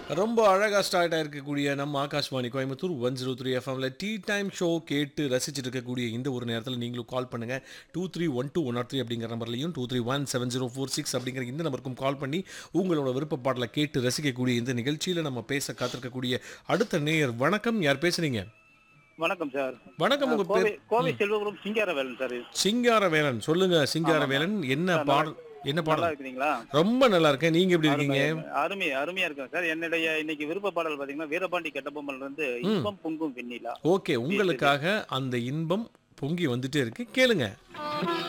ரொம்ப அழகாக ஸ்டார்ட் ஆயிருக்கக்கூடிய நம்ம Akashvani Coimbatore one zero three எஃப்எம்ல டீ டைம் ஷோ கேட்டு ரசிச்சுட்டு இருக்கக்கூடிய இந்த ஒரு நேரத்தில் நீங்களும் கால் பண்ணுங்க two three one two one nought three அப்படிங்கிற நம்பர்லையும் two three one seven zero four six அப்படிங்கிற இந்த நம்பருக்கும் கால் பண்ணி உங்களோட விருப்ப பாடலை கேட்டு ரசிக்கக்கூடிய இந்த நிகழ்ச்சியில் நம்ம பேச காத்திருக்கக்கூடிய அடுத்த நேயர் வணக்கம் யார் பேசுறீங்க வணக்கம் சார் வணக்கம் உங்க கோவை பேர் கோவை செல்வபுரம் சிங்காரவேலன் சார் சிங்காரவேலன் சொல்லுங்க சிங்காரவேலன் என்ன பாடல் என்ன நல்லா பாடல் இருக்கிறீங்களா ரொம்ப நல்லா இருக்கேன் நீங்க எப்படி இருக்கீங்க அருமை அருமையா இருக்கேன் சார் என்னுடைய இன்னைக்கு விருப்ப பாடல் பாத்தீங்கன்னா வீரபாண்டி கட்டபொம்மன்ல இருந்து இன்பம் பொங்கும் வெண்ணிலா ஓகே உங்களுக்காக அந்த இன்பம் பொங்கி வந்துட்டே இருக்கு கேளுங்க